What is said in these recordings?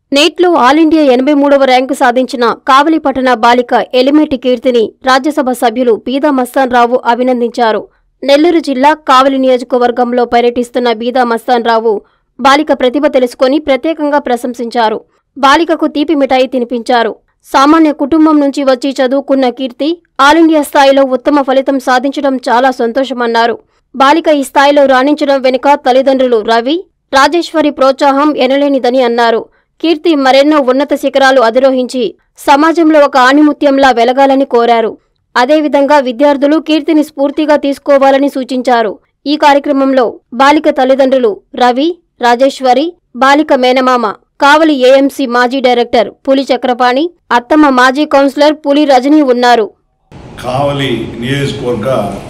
నీట్లో all India ఎనభై మూడవ rank సాధించిన కావలిపట్టణ బాలిక ఎలిమెటి కీర్తిని రాజ్యసభ సభ్యులు బీదా మస్తాన్ రావు అభినందించారు నెల్లూరు జిల్లా కావలి నియోజకవర్గంలో పర్యటిస్తున్న బీదా మస్తాన్ రావు బాలిక ప్రతిభ తెలుసుకొని ప్రత్యేకంగా ప్రశంసించారు బాలికకు తీపి మిఠాయి తినిపించారు సామాన్య కుటుంబం నుంచి వచ్చి చదువుకున్న కీర్తి ఆల్ ఇండియా స్థాయిలో ఉత్తమ ఫలితం సాధించడం చాలా సంతోషమన్నారు బాలిక ఈ స్థాయిలో రాణించడం వెనుక తల్లిదండ్రులు రవి రాజేశ్వరి ప్రోత్సాహం ఎనలేనిదని అన్నారు కీర్తి మరెన్నో ఉన్నత శిఖరాలు అధిరోహించి సమాజంలో ఒక ఆణిముత్యంలా వెలగాలని కోరారు అదేవిధంగా విద్యార్థులు కీర్తిని స్ఫూర్తిగా తీసుకోవాలని సూచించారు ఈ కార్యక్రమంలో బాలిక తల్లిదండ్రులు రవి రాజేశ్వరి బాలిక మేనమామ కావలి ఏఎంసీ మాజీ డైరెక్టర్ పులి చక్రపాణి అత్తమ్మ మాజీ కౌన్సిలర్ పులి రజనీ ఉన్నారు కావలి నియోజకవర్గ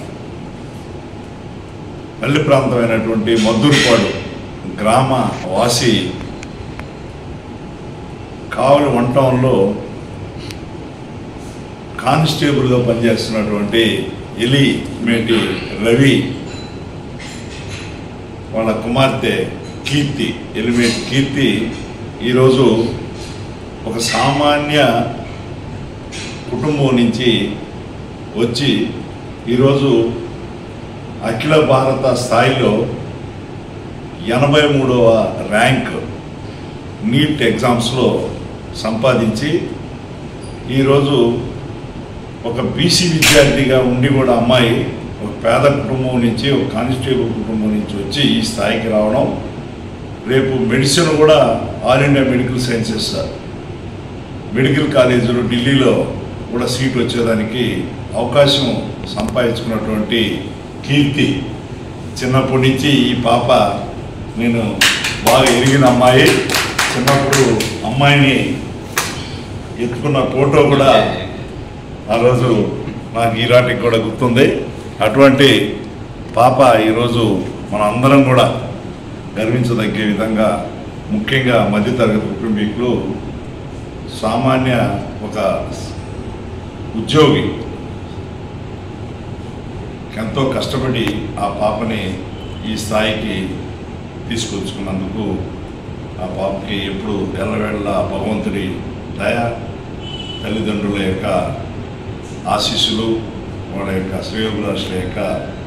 పల్లి ప్రాంతమైనటువంటి మద్దూరుపాడు గ్రామ వాసి కావలి వన్ టౌన్లో కానిస్టేబుల్గా పనిచేస్తున్నటువంటి ఎలి మేటి రవి వాళ్ళ కుమార్తె కీర్తి ఎలిమేటి కీర్తి ఈరోజు ఒక సామాన్య కుటుంబం నుంచి వచ్చి ఈరోజు అఖిల భారత స్థాయిలో ఎనభై మూడవ ర్యాంక్ నీట్ ఎగ్జామ్స్లో సంపాదించి ఈరోజు ఒక బీసీ విద్యార్థిగా ఉండి కూడా అమ్మాయి ఒక పేద కుటుంబం నుంచి ఒక కానిస్టేబుల్ కుటుంబం నుంచి వచ్చి ఈ స్థాయికి రావడం రేపు మెడిసిన్ కూడా All India medical sciences medical కాలేజీలో ఢిల్లీలో కూడా సీట్ వచ్చేదానికి అవకాశం సంపాదించుకున్నటువంటి కీర్తి చిన్నప్పటి నుంచి ఈ పాప నేను బాగా ఎరిగిన అమ్మాయి చిన్నప్పుడు అమ్మాయిని ఎత్తుకున్న ఫోటో కూడా ఆ రోజు నాకు ఈరాటికి కూడా గుర్తుంది అటువంటి పాప ఈరోజు మన అందరం కూడా గర్వించదగ్గే విధంగా ముఖ్యంగా మధ్యతరగతి కుటుంబీకులు సామాన్య ఒక ఉద్యోగి ఎంతో కష్టపడి ఆ పాపని ఈ స్థాయికి తీసుకొచ్చుకున్నందుకు ఆ పాపకి ఎప్పుడు ఎల్లవేళ భగవంతుడి దయ తల్లిదండ్రుల యొక్క ఆశీస్సులు వాళ్ళ యొక్క శ్రేయోభిలాషుల యొక్క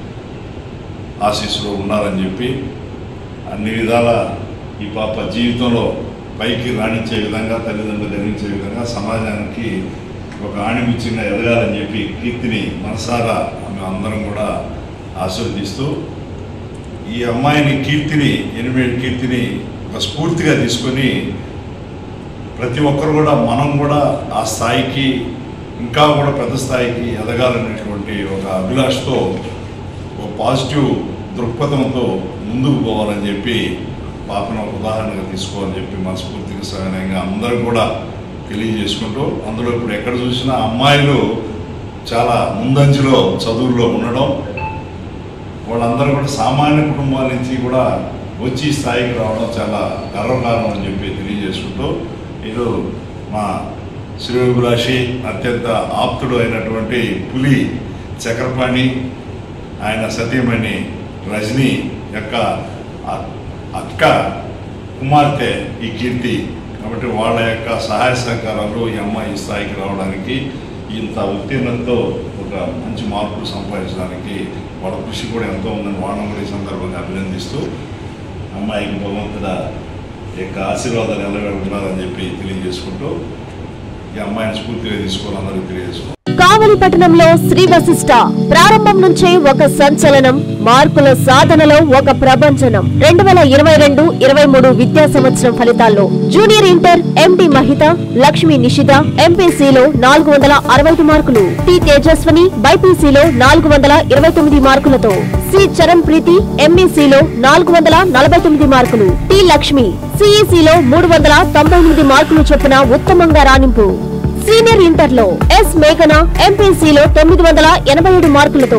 ఆశీస్సులు ఉండాలని చెప్పి అన్ని విధాల ఈ పాప జీవితంలో పైకి రాణించే విధంగా తల్లిదండ్రులు గర్వించే విధంగా సమాజానికి ఒక ఆణిముత్యంగా ఎదగాలని చెప్పి కీర్తిని మనసారా మేము అందరం కూడా ఆశీర్వదిస్తూ ఈ అమ్మాయిని కీర్తిని ఎనిమిది కీర్తిని ఒక స్ఫూర్తిగా తీసుకొని ప్రతి ఒక్కరు కూడా మనం కూడా ఆ స్థాయికి ఇంకా కూడా పెద్ద స్థాయికి ఎదగాలనేటువంటి ఒక అభిలాషతో ఒక పాజిటివ్ దృక్పథంతో ముందుకు పోవాలని చెప్పి పాపను ఒక ఉదాహరణగా తీసుకోవాలని చెప్పి మనస్ఫూర్తిగా సవినయంగా అందరూ కూడా తెలియజేసుకుంటూ అందులో ఇప్పుడు ఎక్కడ చూసినా అమ్మాయిలు చాలా ముందంజలో చదువుల్లో ఉండడం వాళ్ళందరూ కూడా సామాన్య కుటుంబాల నుంచి కూడా వచ్చి ఈ స్థాయికి రావడం చాలా గర్వకారణం అని చెప్పి తెలియజేసుకుంటూ ఈరోజు మా శ్రీభిలాషి అత్యంత ఆప్తుడు అయినటువంటి పులి చక్రపాణి ఆయన సతీమణి రజని యొక్క అ- అక్క కుమార్తె ఈ కీర్తి కాబట్టి వాళ్ళ యొక్క సహాయ సహకారాలు ఈ అమ్మాయి ఈ స్థాయికి రావడానికి ఇంత ఉత్తీర్ణంతో ఒక మంచి మార్పులు సంపాదించడానికి వాళ్ళ కృషి కూడా ఎంతో ఉందని వాళ్ళని కూడా ఈ సందర్భంగా అభినందిస్తూ అమ్మాయికి భగవంతుడ యొక్క ఆశీర్వాదాలు ఎల్లవేళ ఉండాలని చెప్పి తెలియజేసుకుంటూ ఈ అమ్మాయిని స్ఫూర్తిగా తీసుకోవాలని అందరికీ తెలియజేసుకుంటాం కావలి పట్టణంలో శ్రీ వశిష్ట ప్రారంభం నుంచే ఒక సంచలనం మార్కుల సాధనలో ఒక ప్రభంజనం రెండు వేల ఇరవై రెండు ఇరవై మూడు విద్యా సంవత్సరం ఫలితాల్లో junior inter MD Mahitha Lakshmi Nishitha ఎంపీసీలో నాలుగు వందల అరవై ఐదు మార్కులు టి తేజస్వని బైపీసీలో నాలుగు వందల ఇరవై తొమ్మిది మార్కులతో సి చరణ్ ప్రీతి ఎంఈసీలో నాలుగు వందల నలభై తొమ్మిది మార్కులు టి లక్ష్మి సిఈసీలో మూడు వందల తొంభై ఎనిమిది మార్కులు చొప్పున ఉత్తమంగా రాణింపు సీనియర్ ఇంటర్ లో ఎస్ మేఘన ఎంపీసీలో తొమ్మిది వందల ఎనభై ఏడు మార్కులతో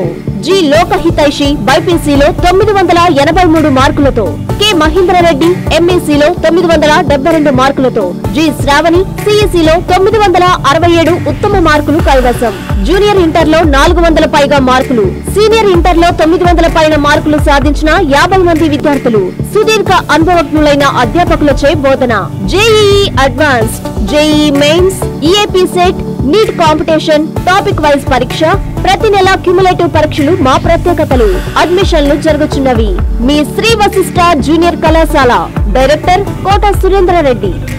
జి లోకహితైషి బైపీసీలో తొమ్మిది వందల ఎనభై మూడు మార్కులతో కె మహేంద్రరెడ్డి ఎంఈసీలో తొమ్మిది వందల డెబ్బై రెండు మార్కులతో జి శ్రావణి సిఈసీలో తొమ్మిది వందల అరవై ఏడు ఉత్తమ మార్కులు కైవసం జూనియర్ ఇంటర్ లో నాలుగు వందల పైగా మార్కులు సీనియర్ ఇంటర్ లో తొమ్మిది వందల పైన మార్కులు సాధించిన యాభై మంది విద్యార్థులు సుదీర్ఘ అనుభవజ్ఞులైన అధ్యాపకులచే బోధన JEE advanced JEE mains EAP CET NEET competition topic wise పరీక్ష ప్రతి నెల క్యుములేటివ్ పరీక్షలు మా ప్రత్యేకతలు అడ్మిషన్లు జరుగుతున్నవి మీ శ్రీ వశిష్ట జూనియర్ కళాశాల డైరెక్టర్ కోట సురేంద్ర రెడ్డి